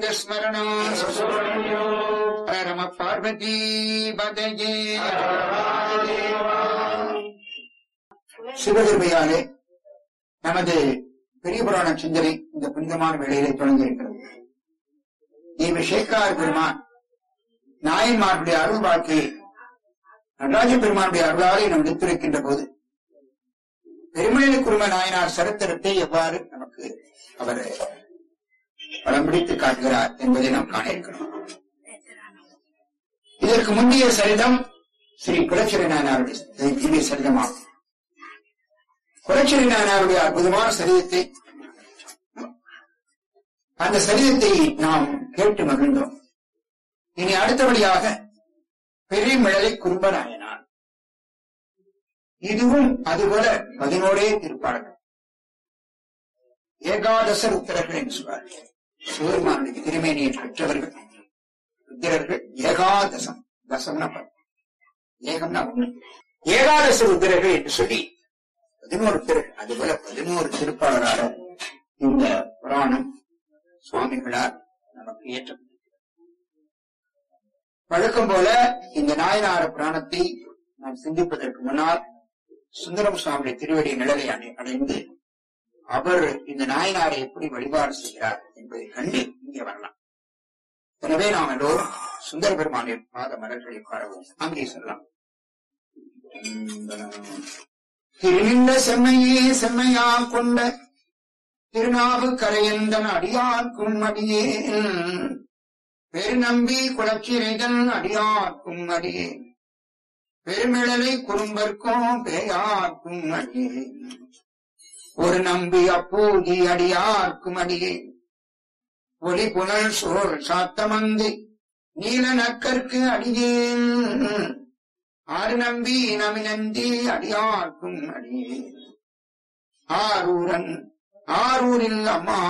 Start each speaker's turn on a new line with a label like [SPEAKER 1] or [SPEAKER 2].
[SPEAKER 1] ஸ்மரணம் ரம பார்வதி பதஜே சிவகிருமையாலே நமது பெரிய புராண சிந்தனை இந்த புனிதமான வேளையிலே தொடங்கி இருக்கிறது தேவி சேக்கார் பெருமான் நாயன்மாருடைய அருள் வாழ்க்கையை நடராஜ பெருமானுடைய அருளாலே நாம் எடுத்துரைக்கின்ற போது பெருமநிலை குரும நாயனார் சரித்திரத்தை எவ்வாறு நமக்கு அவர் படம் பிடித்து காட்டுகிறார் என்பதை நாம் காண இருக்கிறோம் இதற்கு முந்தைய சரிதம் ஸ்ரீ குலச்சிறை நாயனாருடைய திவ்ய சரிதமாகும் குலச்சிறை நாயனாருடைய அற்புதமான சரிதத்தை அந்த சரிதத்தை நாம் கேட்டு மகிழ்ந்தோம் இனி அடுத்தபடியாக பெரிய மிழலை குறும்ப நாயனார் இதுவும் அதுபோல பதினோரே திருப்பாடல்கள் ஏகாதசர் உத்தரர்கள் என்று சொல்வார்கள் சிவருமானுடைய திருமேனியை பெற்றவர்கள் ருத்திரர்கள் ஏகாதசம் தசம்னா பத்து. ஏகம்னா ஒண்ணு ஏகாதச ருத்திரர்கள் என்று சொல்லி பதினோரு திரு அதுபோல பதினோரு திருப்பாளராக இந்த புராணம் சுவாமிகளால் நமக்கு ஏற்றம் வழக்கம் போல இந்த நாயனார புராணத்தை நாம் சிந்திப்பதற்கு முன்னால் சுந்தரம் சுவாமியுடைய திருவடி நிழலை அடை- அடைந்து அவர் இந்த நாயனாரை எப்படி வழிபாடு செய்கிறார் என்பதை கண்டு இங்கே வரலாம் எனவே நாம் எல்லோரும் சுந்தர பெருமானின் பாத மலர்களை பாடவும் அங்கே செல்லலாம் திருநின்ற செம்மையே செம்மையா கொண்ட திருநாவு கரையந்தன் அடியார்க்கும் அடியே பெருநம்பி குளச்சிறைதன் அடியார்க்கும் அடியே பெருமிழலை குறும்பர்க்கும் பேயார்க்கும் அடியே ஒரு நம்பி அப்பூதி அடியார்க்கும் அடியே ஒளி புனல் சோழ் சாத்தமந்து நீல நக்கற்கு அடியேன் ஆறு நம்பி நமினந்தி அடியார்க்கும் அடியே ஆரூரன் ஆரூரில் அம்மா